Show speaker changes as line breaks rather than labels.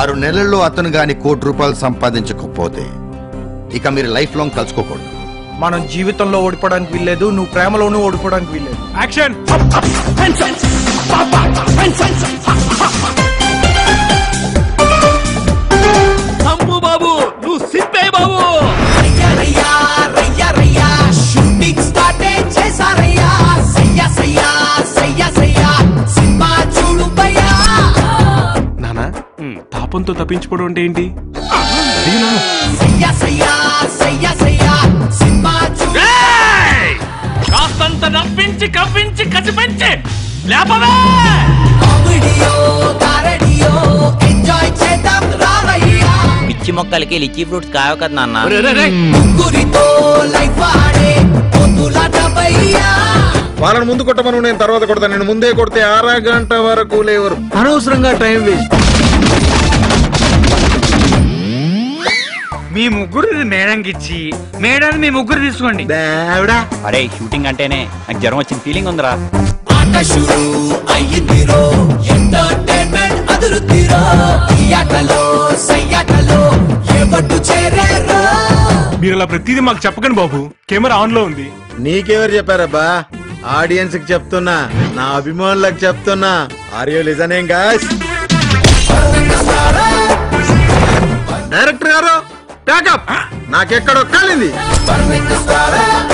ఆరు నెలల్లో అతను గాని కోటి రూపాయలు సంపాదించకపోతే ఇక మీరు లైఫ్ లాంగ్ కలుసుకోకూడదు
మనం జీవితంలో ఓడిపోవడానికి వీల్లేదు నువ్వు ప్రేమలోనూ ఓడిపోవడానికి వీల్లేదు
యాక్షన్
సంపు బాబు నువ్వు సిప్పే బాబు
రయ్యా రయ్యా రయ్యా రయ్యా షూటింగ్ స్టార్ట్ చేశారయ్యా సయ్యా సయ్యా సయ్యా సయ్యా సినిమా చూడు భయ్యా
నానా పాపంతో తప్పించుకోవడం అంటే ఏంటి
సయ్యా సయ్యా సయ్యా సయ్యా సినిమా చూడు
కాస్తంత నవ్వించి కవ్వించి కసిపించి లేపవే
కామెడీయో కారడియో ఎంజాయ్ చేద్దాం రారయ్యా
పిచ్చి మొక్కలకి లిచ్చి ఫ్రూట్స్ కావు కదా నాన్న
ముగ్గురితో లైఫ్ ఆడే పొద్దులాట భయ్యా
వాళ్ళని ముందు కొట్టమను నేను తర్వాత కొడతాను నేను ముందే కొడితే ఆరా గంట వరకు లేవరు
అనవసరంగా టైం వేస్ట్
మీ ముగ్గురు మేడంకి ఇచ్చి మేడాన్ని మీ ముగ్గురు తీసుకోండి
అరే షూటింగ్ అంటేనే నాకు జ్వరం వచ్చిన ఫీలింగ్ ఉందిరా
ఆట షురు అయ్యిందిరో ఎంటర్టైన్మెంట్ అదురుతిరో ఈ ఆటలో సయ్యాటలో ఎవట్టు చేరారో
మీరు అలా ప్రతిదీ మాకు చెప్పకండి బాబు కెమెరా ఆన్ లో ఉంది
నీకెవరు చెప్పారబ్బా ఆడియన్స్ కి చెప్తున్నా నా అభిమానులకు చెప్తున్నా are you listening guys director garu packup నాకెక్కడో కాలింది
పర్వెంట్ స్టారా